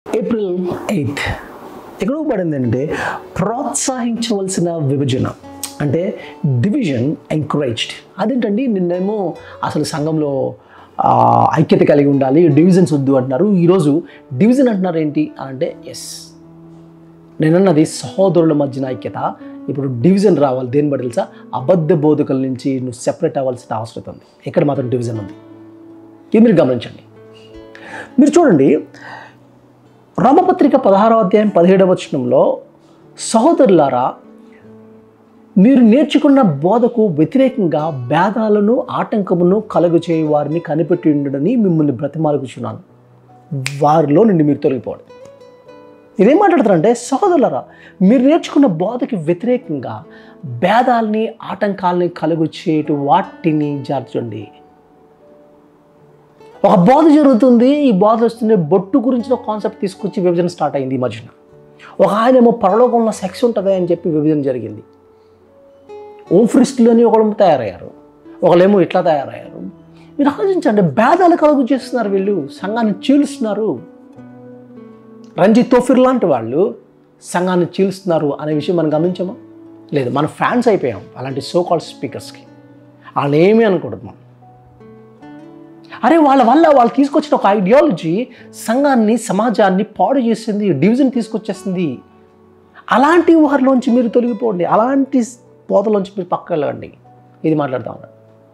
April eighth ఎక్కడ పడింది అంటే ప్రోత్సహించవలసిన విభజన అంటే డివిజన్ ఎంకరేజ్డ్ అదేంటండి నిన్నేమో అసలు సంఘంలో ఆ, ఐక్యత కలిగి ఉండాలి డివిజన్స్ వద్దు అంటున్నారు ఈరోజు డివిజన్ అంటున్నారు ఏంటి అంటే ఎస్ నేనన్నది సహోదరుల మధ్యన ఐక్యత ఇప్పుడు డివిజన్ రావాలి దేని బట్టి తెలుసా అబద్ధ బోధకుల నుంచి నువ్వు సెపరేట్ అవ్వాల్సిన అవసరం ఉంది ఇక్కడ మాత్రం డివిజన్ ఉంది ఇది మీరు గమనించండి మీరు చూడండి రామపత్రిక పదహారవ అధ్యాయం పదిహేడవ వచనంలో సహోదరులారా మీరు నేర్చుకున్న బోధకు వ్యతిరేకంగా భేదాలను ఆటంకమును కలుగు చేయ వారిని కనిపెట్టి ఉండడని మిమ్మల్ని బ్రతిమాలుకుచున్నాను వారిలో నుండి మీరు తొలగిపోవడం ఇదేం మాట్లాడతారంటే సహోదరులరా మీరు నేర్చుకున్న బోధకి వ్యతిరేకంగా భేదాల్ని ఆటంకాలని కలుగు చేయటం వాటిని జార్చండి ఒక బోధ జరుగుతుంది ఈ బోధ వస్తుంది బొట్టు గురించిన కాన్సెప్ట్ తీసుకొచ్చి విభజన స్టార్ట్ అయింది ఈ మధ్యన ఒక ఆయన ఏమో పరలోకంలో సెక్స్ ఉంటుంది అని చెప్పి విభజన జరిగింది ఓఫ్రిస్టులని ఒకళ్ళు తయారయ్యారు ఒకళ్ళేమో ఇట్లా తయారయ్యారు మీరు ఆలోచించండి భేదాలు కలుగు చేస్తున్నారు వీళ్ళు సంఘాన్ని చీలుస్తున్నారు రంజిత్ తోఫిర్ లాంటి వాళ్ళు సంఘాన్ని చీలుస్తున్నారు అనే విషయం మనం గమనించామా లేదు మన ఫ్యాన్స్ అయిపోయాం అలాంటి సో కాల్డ్ స్పీకర్స్కి వాళ్ళని ఏమీ అనకూడదు మనం అరే వాళ్ళ వల్ల వాళ్ళు తీసుకొచ్చిన ఒక ఐడియాలజీ సంఘాన్ని సమాజాన్ని పాడు చేసింది డివిజన్ తీసుకొచ్చేస్తుంది అలాంటి వారిలోంచి మీరు తొలగిపోండి అలాంటి బోధలోంచి మీరు పక్క వెళ్ళండి ఇది మాట్లాడుతూ ఉన్నాడు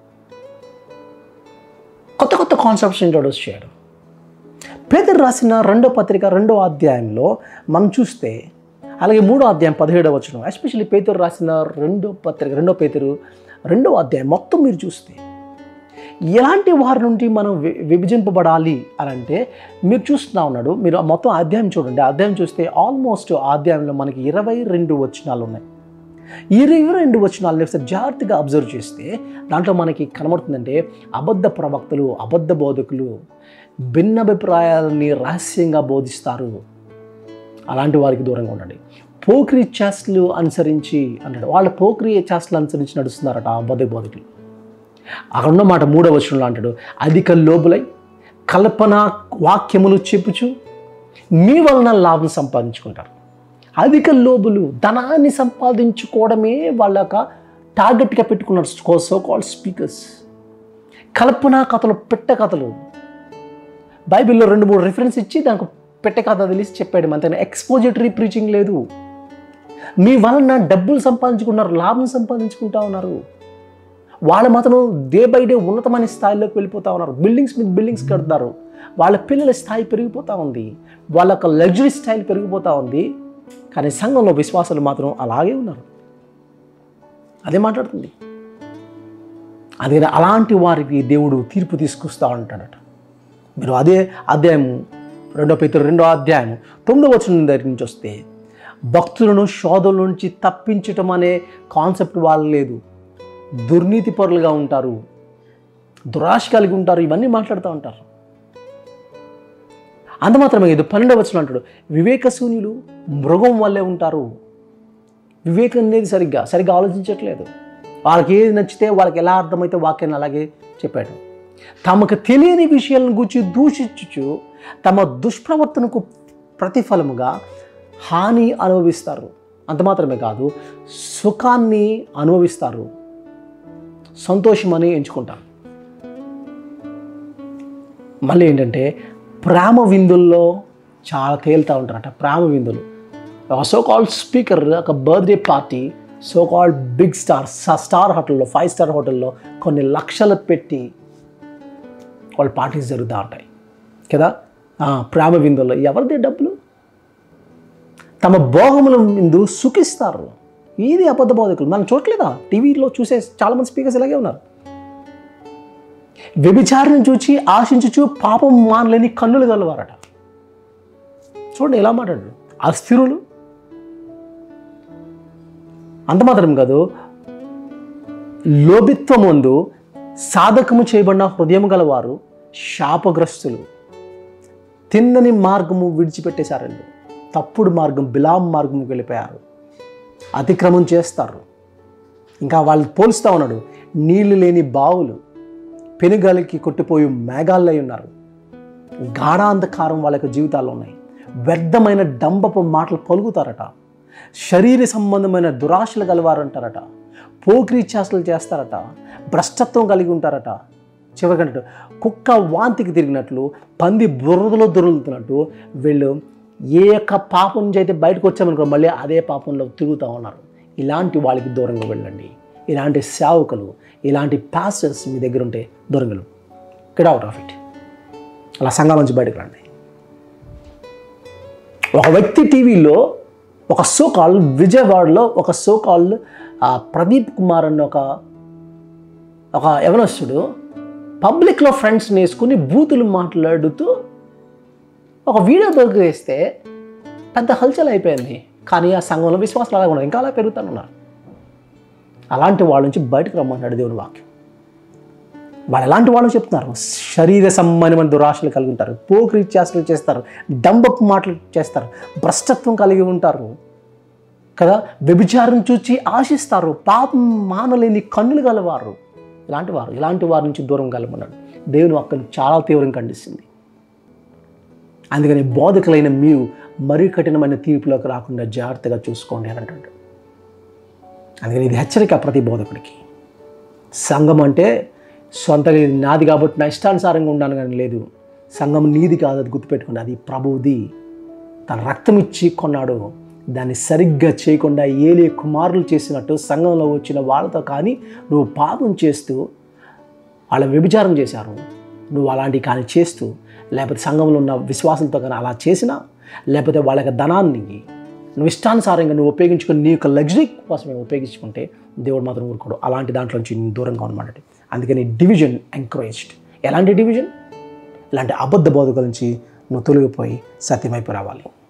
కొత్త కొత్త కాన్సెప్ట్స్ ఇంట్రొడ్యూస్ చేయడం పేదరు రాసిన రెండో పత్రిక రెండో అధ్యాయంలో మనం చూస్తే అలాగే మూడో అధ్యాయం పదిహేడవ వచనం ఎస్పెషల్లీ పేదరు రాసిన రెండో పత్రిక రెండో పేదరు రెండో అధ్యాయం మొత్తం మీరు చూస్తే ఎలాంటి వారి నుండి మనం వి- విభజింపబడాలి అని అంటే మీరు చూస్తున్నా ఉన్నాడు మీరు ఆ మొత్తం అధ్యాయం చూడండి ఆ అధ్యాయం చూస్తే ఆల్మోస్ట్ ఆ అధ్యాయంలో మనకి ఇరవై రెండు వచనాలు ఉన్నాయి ఈ ఇరవై రెండు వచనాలు ఒకసారి జాగ్రత్తగా అబ్జర్వ్ చేస్తే దాంట్లో మనకి కనబడుతుందంటే అబద్ధ ప్రవక్తలు అబద్ధ బోధకులు భిన్నాభిప్రాయాలని రహస్యంగా బోధిస్తారు అలాంటి వారికి దూరంగా ఉండండి పోక్రి చేష్టలు అనుసరించి అంటాడు వాళ్ళ పోక్రి చేష్టలు అనుసరించి నడుస్తున్నారట ఆ అబద్ధ బోధకులు అక్కడ ఉన్న మాట మూడవ వచనంలో అంటాడు అధిక లోబులై కల్పన వాక్యములు చెప్పుచు మీ వలన లాభం సంపాదించుకుంటారు అధిక లోబులు ధనాన్ని సంపాదించుకోవడమే వాళ్ళ యొక్క టార్గెట్గా పెట్టుకున్నారు సో కాల్డ్ స్పీకర్స్ కల్పన కథలు పెట్ట కథలు బైబిల్లో రెండు మూడు రిఫరెన్స్ ఇచ్చి దానికి పెట్టే కథ తెలిసి చెప్పాడు అంతేనా ఎక్స్పోజిటరీ ప్రీచింగ్ లేదు మీ వలన డబ్బులు సంపాదించుకున్నారు లాభం సంపాదించుకుంటా ఉన్నారు వాళ్ళ మాత్రం డే బై డే ఉన్నతమైన స్థాయిలోకి వెళ్ళిపోతా ఉన్నారు బిల్డింగ్స్ మీద బిల్డింగ్స్ కడతారు వాళ్ళ పిల్లల స్థాయి పెరిగిపోతూ ఉంది వాళ్ళ యొక్క లగ్జరీ స్టైల్ పెరిగిపోతూ ఉంది కానీ సంఘంలో విశ్వాసాలు మాత్రం అలాగే ఉన్నారు అదే మాట్లాడుతుంది అదే అలాంటి వారికి దేవుడు తీర్పు తీసుకొస్తా ఉంటాడట మీరు అదే అధ్యాయం రెండో పేతురు రెండో అధ్యాయం తొమ్మిదో వచనం దగ్గర నుంచి వస్తే భక్తులను శోధల నుంచి తప్పించటం అనే కాన్సెప్ట్ వాళ్ళు లేదు దుర్నీతి పరులుగా ఉంటారు దురాశ కలిగి ఉంటారు ఇవన్నీ మాట్లాడుతూ ఉంటారు అంత మాత్రమే ఇది పన్నెండవ వచనం అంటాడు వివేకశూన్యులు మృగం వల్లే ఉంటారు వివేకం అనేది సరిగ్గా సరిగ్గా ఆలోచించట్లేదు వాళ్ళకి ఏది నచ్చితే వాళ్ళకి ఎలా అర్థమైతే వాక్యాన్ని అలాగే చెప్పాడు తమకు తెలియని విషయాలను గురించి దూషించుచు తమ దుష్ప్రవర్తనకు ప్రతిఫలముగా హాని అనుభవిస్తారు అంత మాత్రమే కాదు సుఖాన్ని అనుభవిస్తారు సంతోషమని ఎంచుకుంటారు మళ్ళీ ఏంటంటే ప్రేమ విందుల్లో చాలా తేలుతూ ఉంటారట ప్రేమ విందులు ఒక సో కాల్డ్ స్పీకర్ ఒక birthday party so called big star star హోటల్లో ఫైవ్ స్టార్ హోటల్లో కొన్ని లక్షలు పెట్టి వాళ్ళ పార్టీస్ జరుగుతూ ఉంటాయి కదా ఆ, ప్రేమ విందుల్లో ఎవరిది డబ్బులు తమ భోగముల ముందు సుఖిస్తారు ఇది అబద్ధ బోధకులు మనం చూడలేదా టీవీలో చూసే చాలామంది స్పీకర్స్ ఇలాగే ఉన్నారు వ్యభిచారిని చూచి ఆశించుచు పాపం మానలేని కన్నులు గలవారట చూడండి ఎలా మాట్లాడు అస్థిరులు అంత మాత్రం కాదు లోభిత్వం ముందు సాధకము చేయబడిన హృదయం గలవారు శాపగ్రస్తులు తిన్నని మార్గము విడిచిపెట్టేశారండి తప్పుడు మార్గం బిలాం మార్గంకి వెళ్ళిపోయారు అతిక్రమం చేస్తారు ఇంకా వాళ్ళు పోలుస్తూ ఉన్నాడు నీళ్లు లేని బావులు పెనుగాలికి కొట్టిపోయి మేఘాల్లో ఉన్నారు గాఢాంధకారం వాళ్ళ యొక్క జీవితాల్లో ఉన్నాయి వ్యర్థమైన డంబపు మాటలు పలుకుతారట శరీర సంబంధమైన దురాశలు గలవారంటారట పోకిరీ చేష్టలు చేస్తారట భ్రష్టత్వం కలిగి ఉంటారట చివరికంటే కుక్క వాంతికి తిరిగినట్లు పంది బురదలో దొరుకుతున్నట్టు వీళ్ళు ఏ యొక్క పాపం నుంచి అయితే బయటకు వచ్చామనుకో మళ్ళీ అదే పాపంలో తిరుగుతూ ఉన్నారు ఇలాంటి వాళ్ళకి దూరంగా వెళ్ళండి ఇలాంటి సేవకులు ఇలాంటి పాస్టర్స్ మీ దగ్గర ఉంటే దూరంగా గెట్ అవుట్ ఆఫ్ ఇట్ అలా సంఘం నుంచి బయటకు రండి ఒక వ్యక్తి టీవీలో ఒక సో కాల్ విజయవాడలో ఒక సో కాల్ ప్రదీప్ కుమార్ అన్న ఒక ఒక యవనస్తుడు పబ్లిక్లో ఫ్రెండ్స్ని వేసుకుని బూతులు మాట్లాడుతూ ఒక వీడియో దొరికేస్తే పెద్ద హల్చల్ అయిపోయింది కానీ ఆ సంఘంలో విశ్వాసాలు అలాగే ఉన్నారు ఇంకా అలా పెరుగుతాను ఉన్నారు అలాంటి వాళ్ళ నుంచి బయటకు రమ్మంటాడు దేవుని వాక్యం వాళ్ళు ఎలాంటి వాళ్ళు చెప్తున్నారు శరీర సంబంధమైన దురాశలు కలిగి ఉంటారు పోకిరి చేష్టలు చేస్తారు డంబపు మాటలు చేస్తారు భ్రష్టత్వం కలిగి ఉంటారు కదా వ్యభిచారం చూచి ఆశిస్తారు పాపం మానలేని కన్నులు గలవారు ఇలాంటి వారు ఇలాంటి వారి నుంచి దూరం కలమన్నాడు దేవుని వాక్యం చాలా తీవ్రంగా ఖండిస్తుంది అందుకని బోధకులైన మీరు మరీ కఠినమైన తీర్పులోకి రాకుండా జాగ్రత్తగా చూసుకోండి అని అంటాడు అందుకని ఇది హెచ్చరిక ప్రతి బోధకుడికి సంఘం అంటే సొంతగా ఇది నాది కాబట్టి నా ఇష్టానుసారంగా ఉండాలి కానీ లేదు సంఘం నీది కాదు అది గుర్తుపెట్టుకోండి అది ప్రభువుది తన రక్తం ఇచ్చి కొన్నాడు దాన్ని సరిగ్గా చేయకుండా ఏలే కుమారులు చేసినట్టు సంఘంలో వచ్చిన వాళ్ళతో కానీ నువ్వు పాపం చేస్తూ వాళ్ళ వ్యభిచారం చేశారు నువ్వు అలాంటివి కానీ చేస్తూ లేకపోతే సంఘంలో ఉన్న విశ్వాసంతో కానీ అలా చేసినా లేకపోతే వాళ్ళ యొక్క ధనాన్ని నువ్వు ఇష్టానుసారంగా నువ్వు ఉపయోగించుకొని నీ యొక్క లగ్జరీ కోసమే ఉపయోగించుకుంటే దేవుడు మాత్రం ఊరుకోడు అలాంటి దాంట్లో నుంచి నేను దూరంగా అనమాట అందుకని డివిజన్ ఎంకరేజ్డ్ ఎలాంటి డివిజన్ ఇలాంటి అబద్ధ బోధకుల నుంచి నువ్వు తొలగిపోయి సత్యమైపు రావాలి